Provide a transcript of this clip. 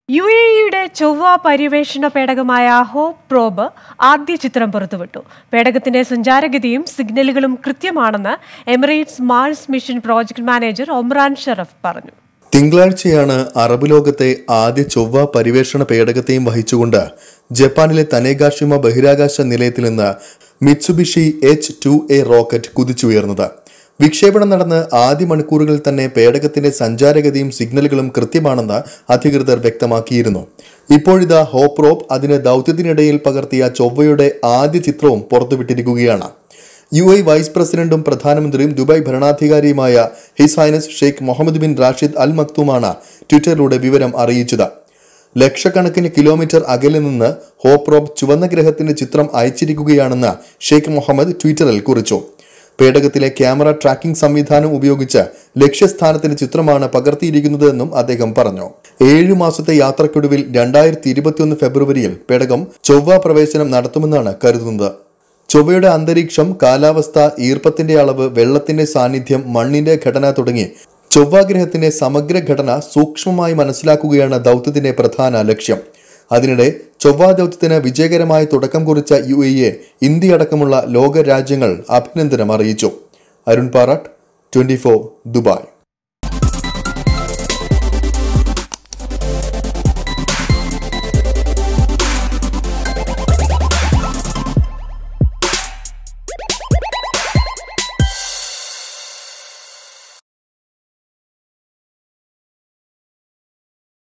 U A ഇയുടെ ചൊവ്വ പര്യവേഷണ പേടകമായ hope probe ആദ്യ ചിത്രം പുറത്തുവിട്ടു പേടകത്തിന്റെ സഞ്ചാരഗതിയും സിഗ്നലുകളും കൃത്യമാണെന്ന് Emirates Mars mission project manager Omran Sharaf പറഞ്ഞു തിങ്കളാഴ്ചയാണ് അറബ് ലോകത്തെ ആദ്യ ചൊവ്വ പരിവേഷണ പേടകത്തെയും വഹിച്ചുകൊണ്ട് ജപ്പാനിലെ തനേഗാഷിമ ബഹിരാകാശ നിലയത്തിൽ നിന്ന് Mitsubishi H two A rocket കുതിച്ചുയർന്നത് വിക്ഷേപണം നടന്ന് ആദ്യ മണിക്കൂറുകളിൽ തന്നെ പേടകത്തിന്റെ സഞ്ചാരഗതിയും സിഗ്നലുകളും കൃത്യമാണെന്ന് അധികൃതർ വ്യക്തമാക്കിയിരുന്നു ഇപ്പോഴിതാ ഹോപ്രോപ്പ് അതിന് ദൗത്യത്തിനിടയിൽ പകർത്തിയ ചൊവ്വയുടെ ആദ്യ ചിത്രവും പുറത്തുവിട്ടിരിക്കുകയാണ് യു ഐ വൈസ് പ്രസിഡന്റും പ്രധാനമന്ത്രിയും ദുബായ് ഭരണാധികാരിയുമായ His Highness Sheikh Mohammed bin Rashid Al മക്തുമാണ് ട്വിറ്ററിലൂടെ വിവരം അറിയിച്ചത് ലക്ഷക്കണക്കിന് കിലോമീറ്റർ അകലെ നിന്ന് ഹോപ്രോബ് ചുവന്ന ഗ്രഹത്തിന്റെ ചിത്രം അയച്ചിരിക്കുകയാണെന്ന് ഷെയ്ഖ് മുഹമ്മദ് ട്വിറ്ററിൽ കുറിച്ചു പേടകത്തിലെ ക്യാമറ ട്രാക്കിംഗ് സംവിധാനം ഉപയോഗിച്ച് ലക്ഷ്യസ്ഥാനത്തിന്റെ ചിത്രമാണ് പകർത്തിയിരിക്കുന്നതെന്നും അദ്ദേഹം പറഞ്ഞു ഏഴു മാസത്തെ യാത്രക്കൊടുവിൽ രണ്ടായിരത്തി ഇരുപത്തിയൊന്ന് ഫെബ്രുവരിയിൽ പേടകം ചൊവ്വ പ്രവേശനം നടത്തുമെന്നാണ് കരുതുന്നത് ചൊവ്വയുടെ അന്തരീക്ഷം കാലാവസ്ഥ ഈർപ്പത്തിന്റെ അളവ് വെള്ളത്തിന്റെ സാന്നിധ്യം മണ്ണിന്റെ ഘടന തുടങ്ങി ചൊവ്വാഗ്രഹത്തിന്റെ സമഗ്ര ഘടന സൂക്ഷ്മമായി മനസ്സിലാക്കുകയാണ് ദൗത്യത്തിന്റെ പ്രധാന ലക്ഷ്യം അതിനിടെ ചൊവ്വാ ദൗത്യത്തിന് വിജയകരമായി തുടക്കം കുറിച്ച യു എ ഇന്ത്യ അടക്കമുള്ള ലോക രാജ്യങ്ങൾ അഭിനന്ദനം അറിയിച്ചു അരുൺ പാറാട്ട് ട്വന്റി ദുബായ്